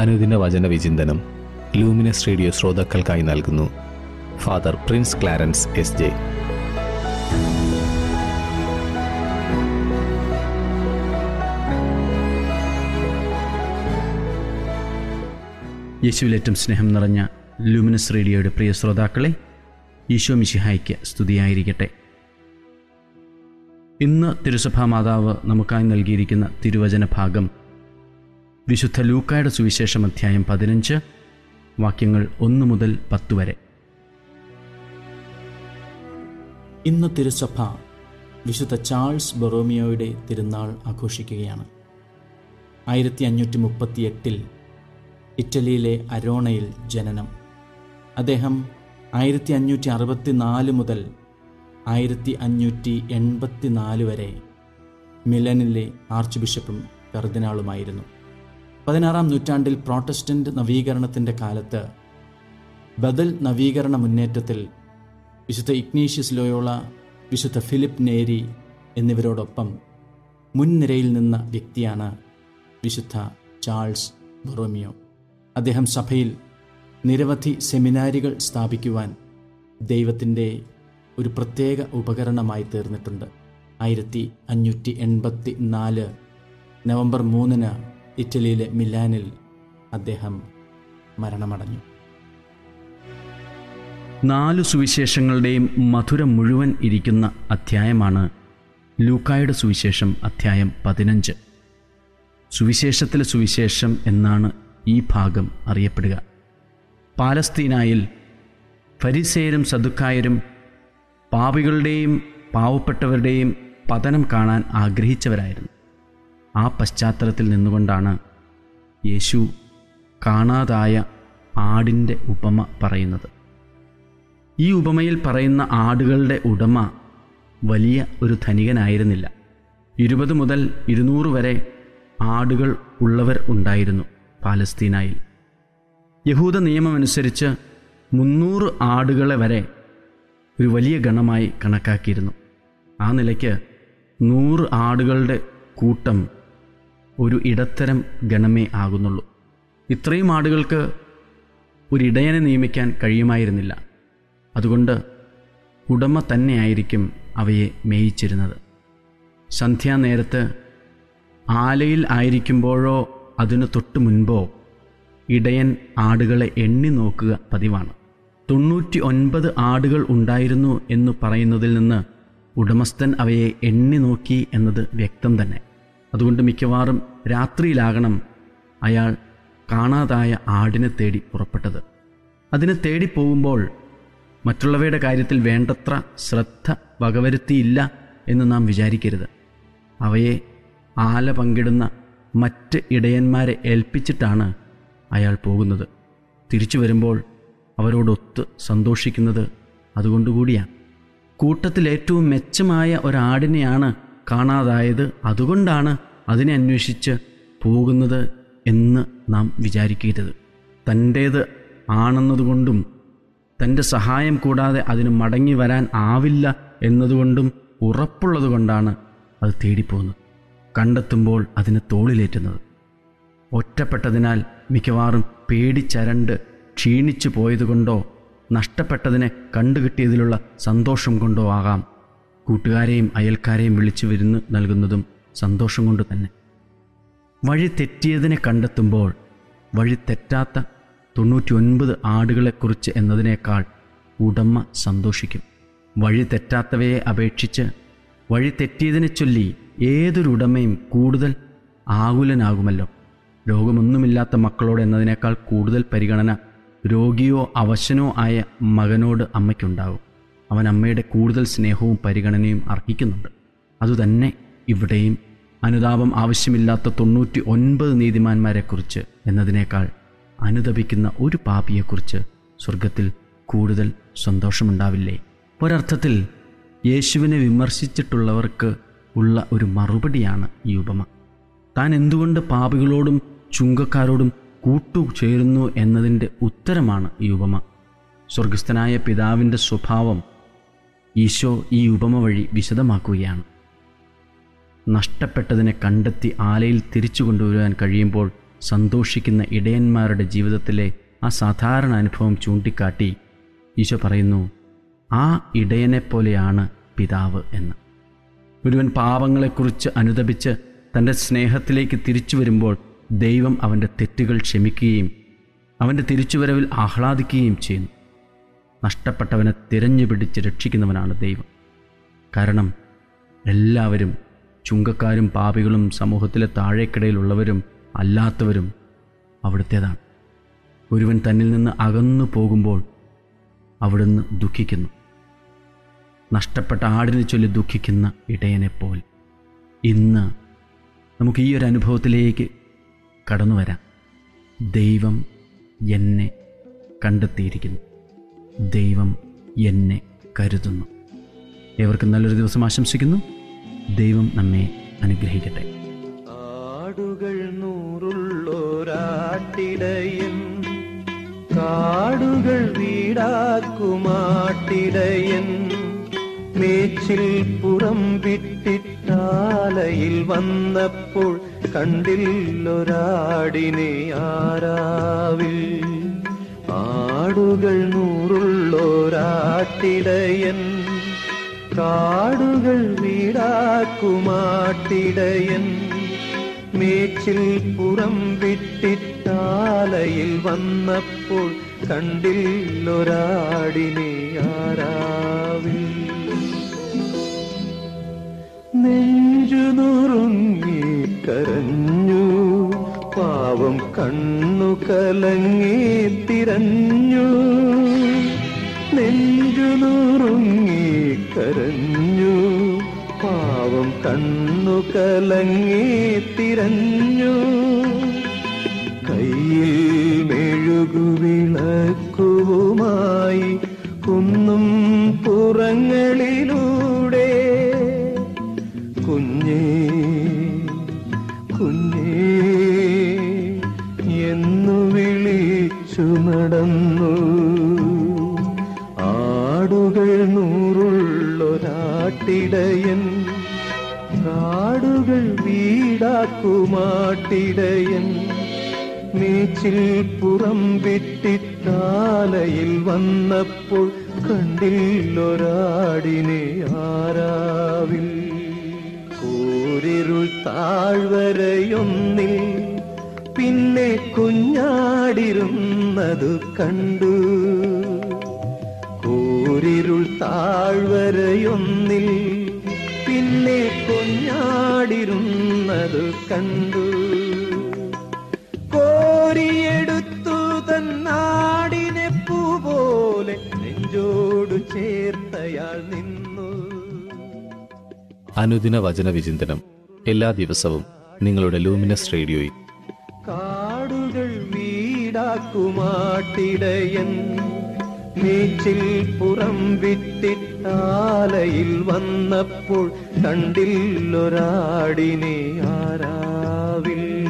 അനുദിന വചന വിചിന്തനം ലൂമിനസ് റേഡിയോ ശ്രോതാക്കൾക്കായി നൽകുന്നു father Prince Clarence S J യേശുവിലേറ്റം സ്നേഹം നിറഞ്ഞ ലൂമിനസ് റേഡിയോയുടെ പ്രിയ ശ്രോതാക്കളെ ഈശോ മിശിഹായ്ക്ക് സ്തുതിയായിരിക്കട്ടെ ഇന്ന് തിരുസഭാ മാതാവ് നമുക്കായി നൽകിയിരിക്കുന്ന തിരുവചന ഭാഗം വിശുദ്ധ ലൂക്കായുടെ സുവിശേഷം അധ്യായം പതിനഞ്ച് വാക്യങ്ങൾ ഒന്ന് മുതൽ പത്ത് വരെ ഇന്ന് തിരുസഭ വിശുദ്ധ ചാൾസ് ബൊറോമിയോയുടെ തിരുനാൾ ആഘോഷിക്കുകയാണ് ആയിരത്തി അഞ്ഞൂറ്റി മുപ്പത്തി എട്ടിൽ ഇറ്റലിയിലെ അരോണയിൽ ജനനം അദ്ദേഹം ആയിരത്തി അഞ്ഞൂറ്റി അറുപത്തി നാല് മുതൽ ആയിരത്തി അഞ്ഞൂറ്റി എൺപത്തി നാല് വരെ മിലനിലെ ആർച്ച് ബിഷപ്പും കർദിനാളുമായിരുന്നു പതിനാറാം നൂറ്റാണ്ടിൽ പ്രോട്ടസ്റ്റന്റ് നവീകരണത്തിൻ്റെ കാലത്ത് ബദൽ നവീകരണ മുന്നേറ്റത്തിൽ വിശുദ്ധ ഇഗ്നീഷ്യസ് ലോയോള വിശുദ്ധ ഫിലിപ്പ് നേരി എന്നിവരോടൊപ്പം മുൻനിരയിൽ നിന്ന വ്യക്തിയാണ് വിശുദ്ധ ചാൾസ് ബൊറോമിയോ അദ്ദേഹം സഭയിൽ നിരവധി സെമിനാരികൾ സ്ഥാപിക്കുവാൻ ദൈവത്തിൻ്റെ ഒരു പ്രത്യേക ഉപകരണമായി തീർന്നിട്ടുണ്ട് ആയിരത്തി അഞ്ഞൂറ്റി എൺപത്തി നാല് നവംബർ മൂന്നിന് ഇറ്റലിയിലെ മിലാനിൽ അദ്ദേഹം മരണമടഞ്ഞു നാലു സുവിശേഷങ്ങളുടെയും മധുരം മുഴുവൻ ഇരിക്കുന്ന അധ്യായമാണ് ലൂക്കായുടെ സുവിശേഷം അധ്യായം പതിനഞ്ച് സുവിശേഷത്തിലെ സുവിശേഷം എന്നാണ് ഈ ഭാഗം അറിയപ്പെടുക പാലസ്തീനായിൽ ഫരിസേരും സദുക്കായരും പാപികളുടെയും പാവപ്പെട്ടവരുടെയും പതനം കാണാൻ ആഗ്രഹിച്ചവരായിരുന്നു ആ പശ്ചാത്തലത്തിൽ നിന്നുകൊണ്ടാണ് യേശു കാണാതായ ആടിൻ്റെ ഉപമ പറയുന്നത് ഈ ഉപമയിൽ പറയുന്ന ആടുകളുടെ ഉടമ വലിയ ഒരു ധനികനായിരുന്നില്ല ഇരുപത് മുതൽ ഇരുന്നൂറ് വരെ ആടുകൾ ഉള്ളവർ ഉണ്ടായിരുന്നു പാലസ്തീനായിൽ യഹൂദ നിയമമനുസരിച്ച് മുന്നൂറ് ആടുകളെ വരെ ഒരു വലിയ ഗണമായി കണക്കാക്കിയിരുന്നു ആ നിലയ്ക്ക് നൂറ് ആടുകളുടെ കൂട്ടം ഒരു ഇടത്തരം ഗണമേ ആകുന്നുള്ളൂ ഇത്രയും ആടുകൾക്ക് ഒരിടയനെ നിയമിക്കാൻ കഴിയുമായിരുന്നില്ല അതുകൊണ്ട് ഉടമ തന്നെയായിരിക്കും അവയെ മേയിച്ചിരുന്നത് സന്ധ്യാനേരത്ത് ആലയിൽ ആയിരിക്കുമ്പോഴോ അതിനു തൊട്ടു മുൻപോ ഇടയൻ ആടുകളെ എണ്ണി നോക്കുക പതിവാണ് തൊണ്ണൂറ്റി ഒൻപത് ആടുകൾ ഉണ്ടായിരുന്നു എന്ന് പറയുന്നതിൽ നിന്ന് ഉടമസ്ഥൻ അവയെ എണ്ണി നോക്കി എന്നത് വ്യക്തം തന്നെ അതുകൊണ്ട് മിക്കവാറും രാത്രിയിലാകണം അയാൾ കാണാതായ ആടിനെ തേടി പുറപ്പെട്ടത് അതിനെ തേടി പോകുമ്പോൾ മറ്റുള്ളവയുടെ കാര്യത്തിൽ വേണ്ടത്ര ശ്രദ്ധ വകവരുത്തിയില്ല എന്ന് നാം വിചാരിക്കരുത് അവയെ ആല പങ്കിടുന്ന മറ്റ് ഇടയന്മാരെ ഏൽപ്പിച്ചിട്ടാണ് അയാൾ പോകുന്നത് തിരിച്ചു വരുമ്പോൾ അവരോടൊത്ത് സന്തോഷിക്കുന്നത് അതുകൊണ്ടുകൂടിയാണ് കൂട്ടത്തിൽ ഏറ്റവും മെച്ചമായ ഒരാടിനെയാണ് കാണാതായത് അതുകൊണ്ടാണ് അതിനെ അന്വേഷിച്ച് പോകുന്നത് എന്ന് നാം വിചാരിക്കരുത് തൻ്റേത് ആണെന്നതുകൊണ്ടും തൻ്റെ സഹായം കൂടാതെ അതിന് മടങ്ങി വരാൻ ആവില്ല എന്നതുകൊണ്ടും ഉറപ്പുള്ളതുകൊണ്ടാണ് അത് തേടിപ്പോകുന്നത് കണ്ടെത്തുമ്പോൾ അതിന് തോളിലേറ്റുന്നത് ഒറ്റപ്പെട്ടതിനാൽ മിക്കവാറും പേടിച്ചരണ്ട് ക്ഷീണിച്ചു പോയതുകൊണ്ടോ നഷ്ടപ്പെട്ടതിനെ കണ്ടുകിട്ടിയതിലുള്ള സന്തോഷം കൊണ്ടോ ആകാം കൂട്ടുകാരെയും അയൽക്കാരെയും വിളിച്ചു വിരുന്ന് നൽകുന്നതും സന്തോഷം കൊണ്ട് തന്നെ വഴി തെറ്റിയതിനെ കണ്ടെത്തുമ്പോൾ വഴി തെറ്റാത്ത തൊണ്ണൂറ്റി ഒൻപത് ആടുകളെക്കുറിച്ച് എന്നതിനേക്കാൾ ഉടമ സന്തോഷിക്കും വഴി തെറ്റാത്തവയെ അപേക്ഷിച്ച് വഴി തെറ്റിയതിനെ ചൊല്ലി ഏതൊരു ഉടമയും കൂടുതൽ ആകുലനാകുമല്ലോ രോഗമൊന്നുമില്ലാത്ത മക്കളോട് എന്നതിനേക്കാൾ കൂടുതൽ പരിഗണന രോഗിയോ അവശനോ ആയ മകനോട് അമ്മയ്ക്കുണ്ടാകും അവൻ അമ്മയുടെ കൂടുതൽ സ്നേഹവും പരിഗണനയും അർഹിക്കുന്നുണ്ട് അതുതന്നെ ഇവിടെയും അനുതാപം ആവശ്യമില്ലാത്ത തൊണ്ണൂറ്റി ഒൻപത് നീതിമാന്മാരെക്കുറിച്ച് എന്നതിനേക്കാൾ അനുതപിക്കുന്ന ഒരു പാപിയെക്കുറിച്ച് സ്വർഗത്തിൽ കൂടുതൽ സന്തോഷമുണ്ടാവില്ലേ ഒരർത്ഥത്തിൽ യേശുവിനെ വിമർശിച്ചിട്ടുള്ളവർക്ക് ഉള്ള ഒരു മറുപടിയാണ് ഈ ഉപമ താൻ എന്തുകൊണ്ട് പാപികളോടും ചുങ്കക്കാരോടും കൂട്ടുചേരുന്നു എന്നതിൻ്റെ ഉത്തരമാണ് ഈ ഉപമ സ്വർഗസ്ഥനായ പിതാവിൻ്റെ സ്വഭാവം ഈശോ ഈ ഉപമ വഴി വിശദമാക്കുകയാണ് നഷ്ടപ്പെട്ടതിനെ കണ്ടെത്തി ആലയിൽ തിരിച്ചു കൊണ്ടുവരാൻ കഴിയുമ്പോൾ സന്തോഷിക്കുന്ന ഇടയന്മാരുടെ ജീവിതത്തിലെ ആ സാധാരണ അനുഭവം ചൂണ്ടിക്കാട്ടി ഈശോ പറയുന്നു ആ ഇടയനെപ്പോലെയാണ് പിതാവ് എന്ന് ഒരുവൻ പാപങ്ങളെക്കുറിച്ച് അനുദപിച്ച് തൻ്റെ സ്നേഹത്തിലേക്ക് തിരിച്ചു വരുമ്പോൾ ദൈവം അവൻ്റെ തെറ്റുകൾ ക്ഷമിക്കുകയും അവൻ്റെ തിരിച്ചുവരവിൽ ആഹ്ലാദിക്കുകയും ചെയ്യുന്നു നഷ്ടപ്പെട്ടവനെ തിരഞ്ഞു പിടിച്ച് രക്ഷിക്കുന്നവനാണ് ദൈവം കാരണം എല്ലാവരും ചുങ്കക്കാരും പാപികളും സമൂഹത്തിലെ താഴേക്കിടയിലുള്ളവരും അല്ലാത്തവരും അവിടുത്തേതാണ് ഒരുവൻ തന്നിൽ നിന്ന് അകന്നു പോകുമ്പോൾ അവിടുന്ന് ദുഃഖിക്കുന്നു നഷ്ടപ്പെട്ട ആടിനെ ചൊല്ലി ദുഃഖിക്കുന്ന ഇടയനെപ്പോലെ ഇന്ന് നമുക്ക് ഈ ഒരു അനുഭവത്തിലേക്ക് കടന്നു വരാം ദൈവം എന്നെ കണ്ടെത്തിയിരിക്കുന്നു ദൈവം എന്നെ കരുതുന്നു ഏവർക്കും നല്ലൊരു ദിവസം ആശംസിക്കുന്നു ദൈവം നമ്മെ അനുഗ്രഹിക്കട്ടെ ആടുകൾ നൂറുള്ളോരാട്ടിടയൻ കാടുകൾ വീടാക്കുമാട്ടിടയൻ മേച്ചിൽ പുറം വിട്ടിട്ടാലയിൽ വന്നപ്പോൾ കണ്ടില്ലൊരാടിനെ ആരാവിൽ ആടുകൾ നൂറുള്ളോരാട്ടിടയൻ കാടുകൾ വീടാക്കുമാട്ടിടയൻ മേച്ചിൽ പുറം വിട്ടിട്ടാലയിൽ വന്നപ്പോൾ കണ്ടില്ലൊരാടിനെ ആരാവിൽ നെഞ്ചു നുറുങ്ങി കരഞ്ഞു പാവം കണ്ണു കലങ്ങി തിരഞ്ഞു നെഞ്ചു നുറുങ്ങി കരഞ്ഞു പാവം കണ്ണു കലങ്ങി തിരഞ്ഞു കയ്യിൽ മെഴുകുവിളക്കുവുമായി കുന്നും പുറങ്ങളിലൂടെ കുഞ്ഞേ കുഞ്ഞേ എന്നു വിളിച്ചു നടന്നു ആടുകൾ നൂറുള്ളൊരാട്ടിടയൻ കാടുകൾ വീടാക്കുമാട്ടിടയൻ മേച്ചിൽ പുറം വിട്ടിട്ടാലയിൽ വന്നപ്പോൾ കണ്ടില്ലൊരാടിനെ ആരാവിൽ കൂരിരുൾ താഴ്വരയൊന്നിൽ പിന്നെ കുഞ്ഞാടിരുന്നതു കണ്ടു കൂരിരുൾ താഴ്വരയൊന്നിൽ പിന്നെ കുഞ്ഞാടിരുന്നതു കണ്ടു കോരിയെടുത്തു തന്നാടിനെ പൂ പോലെ നെഞ്ചോടു ചേർത്തയാൾ നിന്നു അനുദിന വചന വിചിന്തനം എല്ലാ ദിവസവും നിങ്ങളുടെ ലൂമിനസ് റേഡിയോയിൽ കാടുകൾ വീടാക്കുമാട്ടിടയൻ നീച്ചിൽ പുറം വിട്ടിട്ടാലയിൽ വന്നപ്പോൾ കണ്ടില്ലൊരാടിനെ ആരാവിൽ